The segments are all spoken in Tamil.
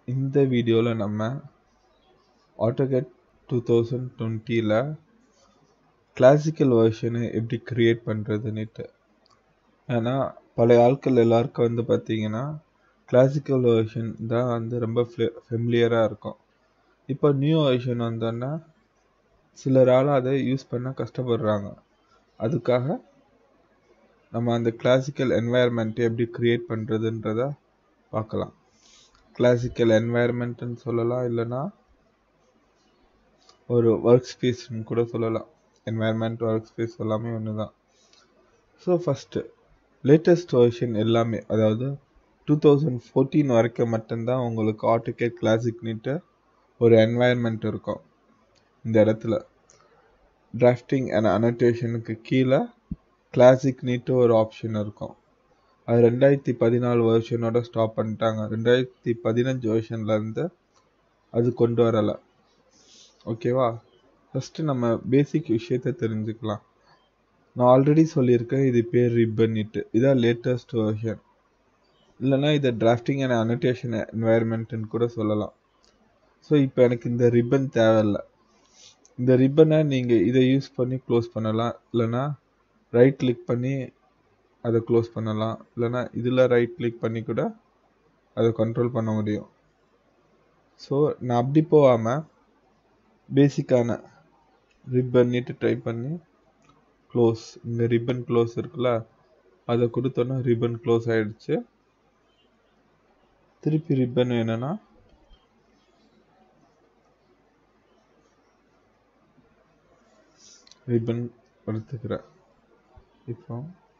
இந்த வீடியோவில் நம்ம ஆட்டோகேட் டூ தௌசண்ட் டுவெண்ட்டியில் கிளாசிக்கல் வெர்ஷனு எப்படி க்ரியேட் பண்ணுறதுன்னுட்டு ஏன்னா பழைய ஆட்கள் எல்லாருக்கும் வந்து பார்த்தீங்கன்னா கிளாசிக்கல் வெர்ஷன் தான் வந்து ரொம்ப ஃபெமிலியராக இருக்கும் இப்போ நியூ வெர்ஷன் வந்தோன்னா சிலரால் அதை யூஸ் பண்ண கஷ்டப்படுறாங்க அதுக்காக நம்ம அந்த கிளாசிக்கல் என்வாயர்மெண்ட்டை எப்படி க்ரியேட் பண்ணுறதுன்றத பார்க்கலாம் கிளாசிக்கல் என்வாயர்மெண்ட்டுன்னு சொல்லலாம் இல்லைன்னா ஒரு ஒர்க் ஸ்பேஸ்னு கூட சொல்லலாம் என்வாயர்மெண்ட் ஒர்க் ஸ்பேஸ் எல்லாமே ஒன்று தான் ஸோ ஃபஸ்ட்டு லேட்டஸ்ட் வெர்ஷன் எல்லாமே அதாவது டூ தௌசண்ட் ஃபோர்டீன் வரைக்கும் மட்டும்தான் உங்களுக்கு ஆட்டோகேட் கிளாசிக்னுட்டு ஒரு என்வாயர்மெண்ட் இருக்கும் இந்த இடத்துல டிராஃப்டிங் அண்ட் அனோட்டேஷனுக்கு கீழே கிளாசிக் நீட்டு ஒரு ஆப்ஷன் இருக்கும் அது ரெண்டாயிரத்தி பதினாலு வருஷனோட ஸ்டாப் பண்ணிட்டாங்க ரெண்டாயிரத்தி பதினஞ்சு வருஷன்லேருந்து அது கொண்டு வரலை ஓகேவா ஃபஸ்ட்டு நம்ம பேசிக் விஷயத்த தெரிஞ்சுக்கலாம் நான் ஆல்ரெடி சொல்லியிருக்கேன் இது பேர் ரிப்பன்னிட்டு இதான் லேட்டஸ்ட் வெர்ஷன் இல்லைனா இதை டிராஃப்டிங் அண்ட் அனோட்டேஷன் என்வாயர்மெண்ட்டுன்னு கூட சொல்லலாம் ஸோ இப்போ எனக்கு இந்த ரிப்பன் தேவையில்லை இந்த ரிப்பனை நீங்கள் இதை யூஸ் பண்ணி க்ளோஸ் பண்ணலாம் இல்லைனா ரைட் கிளிக் பண்ணி அதை க்ளோஸ் பண்ணலாம் இல்லைனா இதில் ரைட் கிளிக் பண்ணி கூட அதை கண்ட்ரோல் பண்ண முடியும் ஸோ நான் அப்படி போகாமல் பேசிக்கான ரிப்பன்னிட்டு ட்ரை பண்ணி க்ளோஸ் இந்த ரிப்பன் க்ளோஸ் இருக்குல்ல அதை கொடுத்தோன்னா ரிப்பன் க்ளோஸ் ஆகிடுச்சு திருப்பி ரிப்பன் வேணும்னா ரிப்பன் எடுத்துக்கிறேன் இப்போ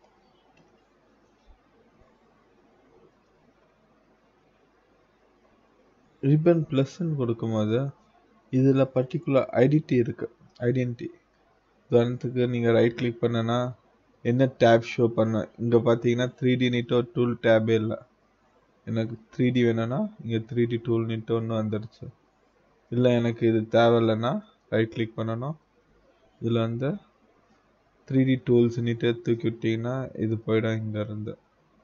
ரிப்பன் ப்ளஸ்ன்னு கொடுக்கும்போது இதில் பர்டிகுலர் ஐடென்டி இருக்குது ஐடென்டி உதாரணத்துக்கு நீங்கள் ரைட் கிளிக் பண்ணனா என்ன டேப் ஷோ பண்ண இங்கே பார்த்தீங்கன்னா த்ரீ டி நீட்டோ டூல் டேபே இல்லை எனக்கு த்ரீ டி வேணும்னா இங்கே த்ரீ டி டூல் நீட்டோ ஒன்று வந்துடுச்சு இல்லை எனக்கு இது தேவையில்லைன்னா ரைட் கிளிக் பண்ணணும் இதில் வந்து த்ரீ டி டூல்ஸ் நீட்டு தூக்கி விட்டிங்கன்னா இது போயிடும் இங்கேருந்து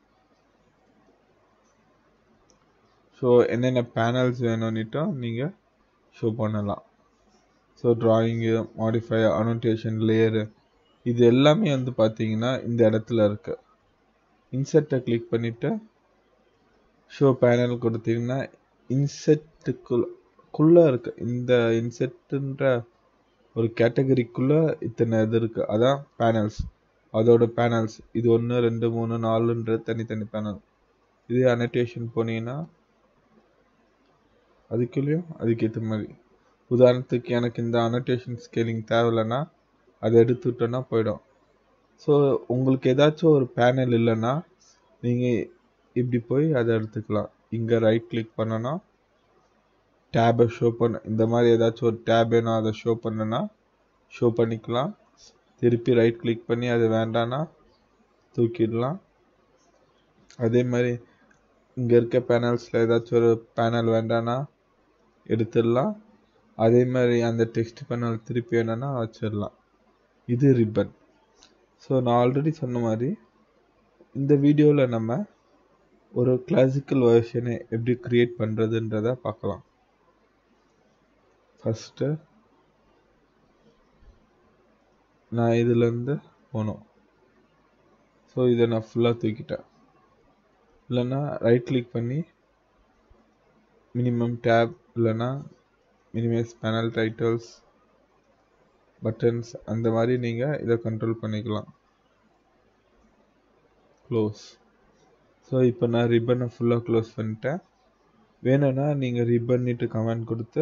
ஸோ என்னென்ன பேனல்ஸ் வேணும்னுட்டும் நீங்கள் ஷோ பண்ணலாம் so drawing modify annotation layer இது எல்லாமே வந்து பார்த்தீங்கன்னா இந்த இடத்துல இருக்கு இன்செர்ட்டை கிளிக் பண்ணிவிட்டு ஷோ பேனல் கொடுத்தீங்கன்னா இன்செட்டுக்குள்ளே இருக்கு இந்த இன்செட்டுன்ற ஒரு கேட்டகரிக்குள்ளே இத்தனை இது இருக்குது அதான் பேனல்ஸ் அதோட பேனல்ஸ் இது ஒன்று ரெண்டு மூணு நாலுன்றது தனித்தனி பேனல் இதே அனோட்டேஷன் போனீங்கன்னா அதுக்குள்ளேயும் அதுக்கேற்ற மாதிரி உதாரணத்துக்கு எனக்கு இந்த அனோட்டேஷன் ஸ்கேலிங் தேவையில்லைன்னா அதை எடுத்துட்டோன்னா போயிடும் ஸோ உங்களுக்கு ஏதாச்சும் ஒரு பேனல் இல்லைன்னா நீங்கள் இப்படி போய் அதை எடுத்துக்கலாம் இங்கே ரைட் கிளிக் பண்ணனா டேபை ஷோ பண்ண இந்த மாதிரி ஏதாச்சும் ஒரு டேப் வேணும் அதை ஷோ பண்ணனா ஷோ பண்ணிக்கலாம் திருப்பி ரைட் கிளிக் பண்ணி அது வேண்டான்னா தூக்கிடலாம் அதே மாதிரி இங்கே இருக்க பேனல்ஸில் ஏதாச்சும் ஒரு பேனல் வேண்டான்னா எடுத்துடலாம் அதே மாதிரி அந்த டெக்ஸ்ட் பேனல் திருப்பி வேணும்னா வச்சிடலாம் இது ரிப்பன் ஸோ நான் ஆல்ரெடி சொன்ன மாதிரி இந்த வீடியோவில் நம்ம ஒரு கிளாசிக்கல் வெர்ஷனை எப்படி க்ரியேட் பண்ணுறதுன்றத பார்க்கலாம் ஃபஸ்ட்டு நான் இதுலேருந்து போனோம் ஸோ இதை நான் ஃபுல்லாக தூக்கிட்டேன் இல்லைன்னா ரைட் கிளிக் பண்ணி மினிமம் டேப் இல்லைன்னா மினிமைஸ் பேனல் டைட்டில்ஸ் பட்டன்ஸ் அந்த மாதிரி நீங்கள் இதை கண்ட்ரோல் பண்ணிக்கலாம் க்ளோஸ் ஸோ இப்போ நான் ரிப்பனை ஃபுல்லாக க்ளோஸ் பண்ணிட்டேன் வேணும்னா நீங்கள் ரிப்பன்னிட்டு கமெண்ட் கொடுத்து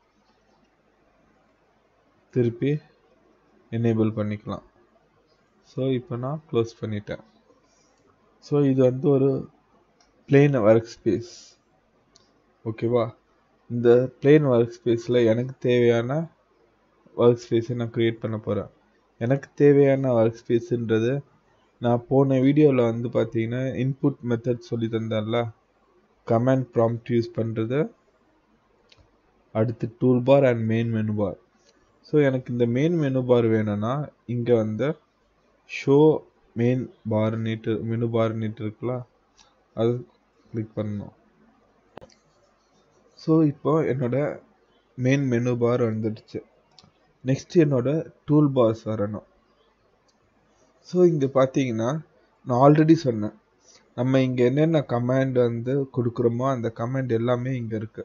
திருப்பி எனேபிள் பண்ணிக்கலாம் ஸோ இப்போ நான் க்ளோஸ் பண்ணிட்டேன் ஸோ இது வந்து ஒரு பிளெயின் ஒர்க் ஸ்பேஸ் ஓகேவா இந்த பிளெயின் ஒர்க் ஸ்பேஸில் எனக்கு தேவையான ஒர்க் ஸ்பேஸை நான் க்ரியேட் பண்ண போகிறேன் எனக்கு தேவையான ஒர்க் ஸ்பேஸுன்றது நான் போன வீடியோவில் வந்து பார்த்தீங்கன்னா இன்புட் மெத்தட் சொல்லி தந்தேன்ல கமெண்ட் ப்ராம்ப்ட் யூஸ் பண்ணுறது அடுத்து tool bar and main menu bar so எனக்கு இந்த மெயின் மெனு பார் வேணும்னா இங்கே வந்து ஷோ மெயின் பார் நீட்டு மெனு பார் நீட்டு இருக்குல்ல அது கிளிக் பண்ணணும் ஸோ இப்போ என்னோட மெயின் மெனு பார் வந்துடுச்சு நெக்ஸ்ட் என்னோட டூல் பார்ஸ் வரணும் ஸோ இங்கே பார்த்தீங்கன்னா நான் ஆல்ரெடி சொன்னேன் நம்ம இங்கே என்னென்ன கமாண்ட் வந்து கொடுக்குறோமோ அந்த கமாண்ட் எல்லாமே இங்கே இருக்கு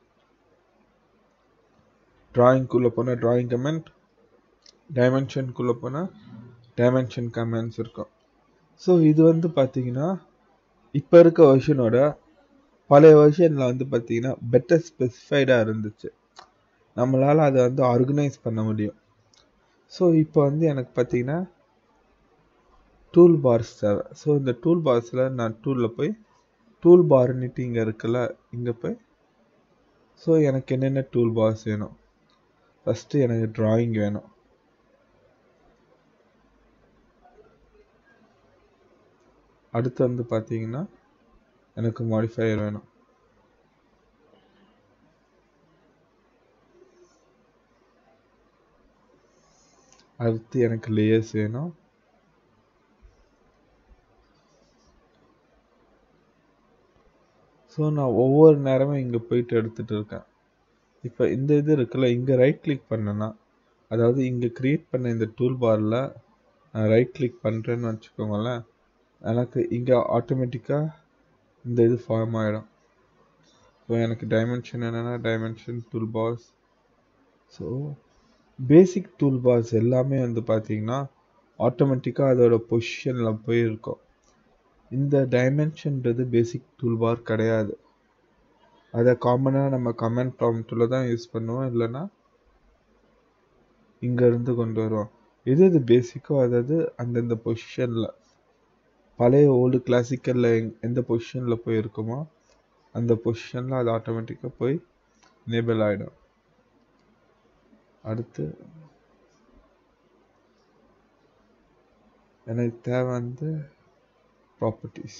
ட்ராயிங்குள்ளே போனால் ட்ராயிங் கமெண்ட் டைமென்ஷனுக்குள்ளே போனால் டைமென்ஷன் கமெண்ட்ஸ் இருக்கும் ஸோ இது வந்து பார்த்தீங்கன்னா இப்போ இருக்க வெர்ஷனோட பழைய வெர்ஷனில் வந்து பார்த்தீங்கன்னா பெட்டர் ஸ்பெசிஃபைடாக இருந்துச்சு நம்மளால் அதை வந்து ஆர்கனைஸ் பண்ண முடியும் ஸோ இப்போ வந்து எனக்கு பார்த்தீங்கன்னா டூல் பார்ஸ் தேவை ஸோ இந்த டூல் பார்ஸில் நான் டூலில் போய் டூல் பார்னுட்டு இங்கே இருக்குல்ல இங்கே போய் ஸோ எனக்கு என்னென்ன டூல் பார்ஸ் வேணும் ஃபஸ்ட்டு எனக்கு ட்ராயிங் வேணும் அடுத்து வந்து பார்த்தீங்கன்னா எனக்கு மாடிஃபையர் வேணும் அடுத்து எனக்கு லேயர்ஸ் வேணும் ஸோ நான் ஒவ்வொரு நேரமும் இங்கே போயிட்டு எடுத்துகிட்டு இருக்கேன் இப்போ இந்த இது இருக்குல்ல இங்கே ரைட் கிளிக் பண்ணேன்னா அதாவது இங்கே க்ரியேட் பண்ண இந்த டூல் பாரில் நான் ரைட் கிளிக் பண்ணுறேன்னு வச்சுக்கோங்களேன் எனக்கு இங்கே ஆட்டோமேட்டிக்காக இந்த இது ஃபார்ம் ஆகிடும் ஸோ எனக்கு டைமென்ஷன் என்னென்னா dimension tool bars so basic tool bars எல்லாமே வந்து பார்த்தீங்கன்னா ஆட்டோமேட்டிக்காக அதோட பொசிஷனில் போய் இருக்கும் இந்த டைமென்ஷன்றது பேசிக் டூல் பார் கிடையாது அதை காமனாக நம்ம கமெண்ட் ப்ராம்ப்டில் தான் யூஸ் பண்ணுவோம் இல்லைன்னா இங்கேருந்து கொண்டு வருவோம் எது எது பேசிக்கோ அதாவது அந்தந்த பொசிஷனில் பழைய ஓல்டு கிளாசிக்கலில் எங் எந்த பொசிஷனில் போய் இருக்குமோ அந்த பொசிஷனில் அது ஆட்டோமேட்டிக்காக போய் எனேபிள் ஆகிடும் அடுத்து எனக்கு தேவை வந்து ப்ராப்பர்ட்டிஸ்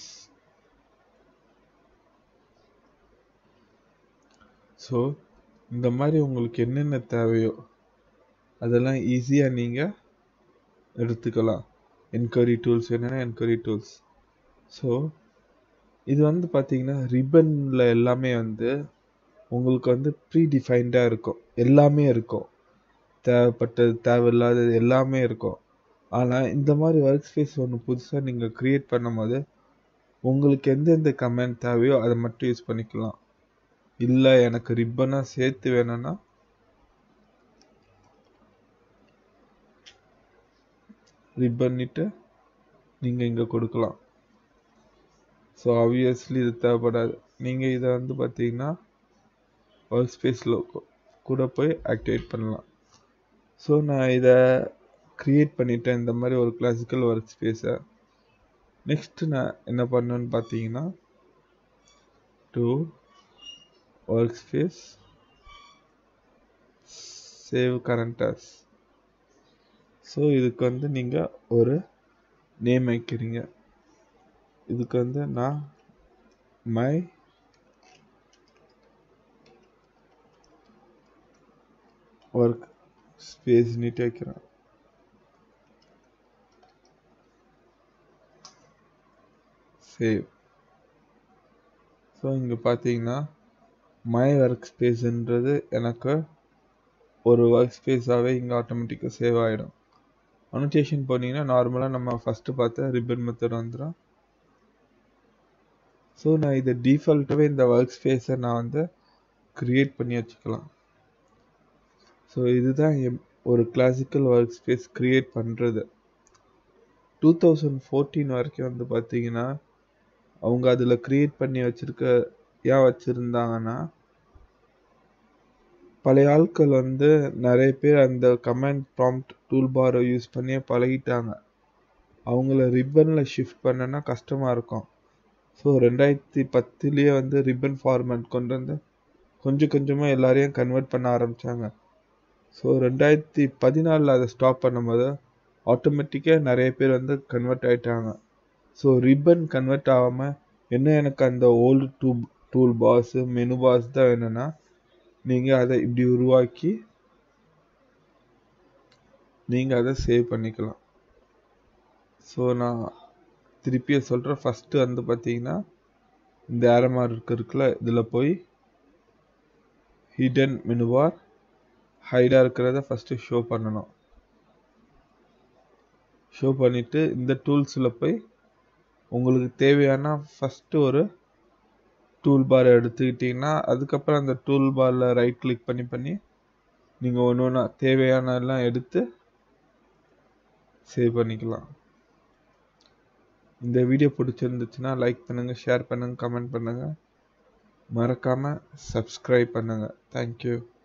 ஸோ இந்த மாதிரி உங்களுக்கு என்னென்ன தேவையோ அதெல்லாம் ஈஸியாக நீங்கள் எடுத்துக்கலாம் என்கொயரி டூல்ஸ் என்னென்னா என்கொயரி டூல்ஸ் ஸோ இது வந்து பார்த்தீங்கன்னா ரிப்பனில் எல்லாமே வந்து உங்களுக்கு வந்து ப்ரீ டிஃபைன்டாக இருக்கும் எல்லாமே இருக்கும் தேவைப்பட்டது தேவையில்லாதது எல்லாமே இருக்கும் ஆனால் இந்த மாதிரி ஒர்க் ஸ்பேஸ் ஒன்று புதுசாக நீங்கள் க்ரியேட் பண்ணும்போது உங்களுக்கு எந்தெந்த கமெண்ட் தேவையோ அதை மட்டும் யூஸ் பண்ணிக்கலாம் இல்லை எனக்கு ரிப்பனாக சேர்த்து வேணும்னா ரிப்பன்னிட்டு நீங்கள் இங்கே கொடுக்கலாம் ஸோ ஆப்வியஸ்லி இது தேவைப்படாது நீங்கள் இதை வந்து பார்த்தீங்கன்னா ஒர்க் ஸ்பேஸில் கூட போய் ஆக்டிவேட் பண்ணலாம் ஸோ நான் இதை க்ரியேட் பண்ணிட்டேன் இந்த மாதிரி ஒரு கிளாசிக்கல் ஒர்க் ஸ்பேஸை நெக்ஸ்ட்டு நான் என்ன பண்ணேன்னு பார்த்தீங்கன்னா டு ஒர்க் ஸ்பேஸ் சேவ் கரண்டர்ஸ் ஸோ இதுக்கு வந்து நீங்கள் ஒரு நேம் வைக்கிறீங்க இதுக்கு வந்து நான் மை ஒர்க் ஸ்பேஸ் நீட்டு வைக்கிறேன் சேவ் ஸோ இங்கே பார்த்தீங்கன்னா மை ஒர்க் ஸ்பேஸ்ன்றது எனக்கு ஒரு ஒர்க் ஸ்பேஸாகவே இங்கே ஆட்டோமேட்டிக்காக சேவ் ஆகிடும் அனோட்டேஷன் போனீங்கன்னா நார்மலாக நம்ம ஃபஸ்ட்டு பார்த்த ரிப்பன் மெத்தட் வந்துடும் ஸோ நான் இதை டிஃபால்ட்டாகவே இந்த ஒர்க் ஸ்பேஸை நான் வந்து க்ரியேட் பண்ணி வச்சுக்கலாம் ஸோ இதுதான் எம் ஒரு கிளாசிக்கல் ஒர்க் ஸ்பேஸ் க்ரியேட் பண்ணுறது டூ தௌசண்ட் ஃபோர்டீன் வரைக்கும் வந்து பார்த்தீங்கன்னா அவங்க அதில் க்ரியேட் பண்ணி வச்சுருக்க ஏன் வச்சுருந்தாங்கன்னா பழைய ஆட்கள் வந்து நிறைய பேர் அந்த கமெண்ட் ப்ராம்ப்ட் டூல் பாரை யூஸ் பண்ணியே பழகிட்டாங்க அவங்கள ரிப்பனில் ஷிஃப்ட் பண்ணனா கஷ்டமாக இருக்கும் ஸோ ரெண்டாயிரத்தி பத்துலேயே வந்து ரிப்பன் ஃபார்மேட் கொண்டு வந்து கொஞ்சம் கொஞ்சமாக எல்லாரையும் கன்வெர்ட் பண்ண ஆரம்பித்தாங்க ஸோ ரெண்டாயிரத்தி பதினாலில் அதை ஸ்டாப் பண்ணும்போது ஆட்டோமேட்டிக்காக நிறைய பேர் வந்து கன்வெர்ட் ஆகிட்டாங்க ஸோ ரிப்பன் கன்வெர்ட் ஆகாமல் என்ன எனக்கு அந்த old to tool bars menu bars தான் வேணும்னா நீங்கள் அதை இப்படி உருவாக்கி நீங்கள் அதை சேவ் பண்ணிக்கலாம் ஸோ நான் திருப்பிய சொல்கிறேன் ஃபஸ்ட்டு வந்து பார்த்தீங்கன்னா இந்த ஏரமார் இருக்குல்ல இதில் போய் ஹிடன் மெனுவார் ஹைடாக இருக்கிறத ஃபஸ்ட்டு ஷோ பண்ணணும் ஷோ பண்ணிவிட்டு இந்த டூல்ஸில் போய் உங்களுக்கு தேவையான ஃபஸ்ட்டு ஒரு டூல் பார் எடுத்துக்கிட்டிங்கன்னா அதுக்கப்புறம் அந்த டூல் பாரில் ரைட் கிளிக் பண்ணி பண்ணி நீங்கள் ஒன்று ஒன்றா தேவையான எல்லாம் எடுத்து சேவ் பண்ணிக்கலாம் இந்த வீடியோ பிடிச்சிருந்துச்சுன்னா லைக் பண்ணுங்கள் ஷேர் பண்ணுங்கள் கமெண்ட் பண்ணுங்கள் மறக்காமல் சப்ஸ்கிரைப் பண்ணுங்கள் தேங்க்யூ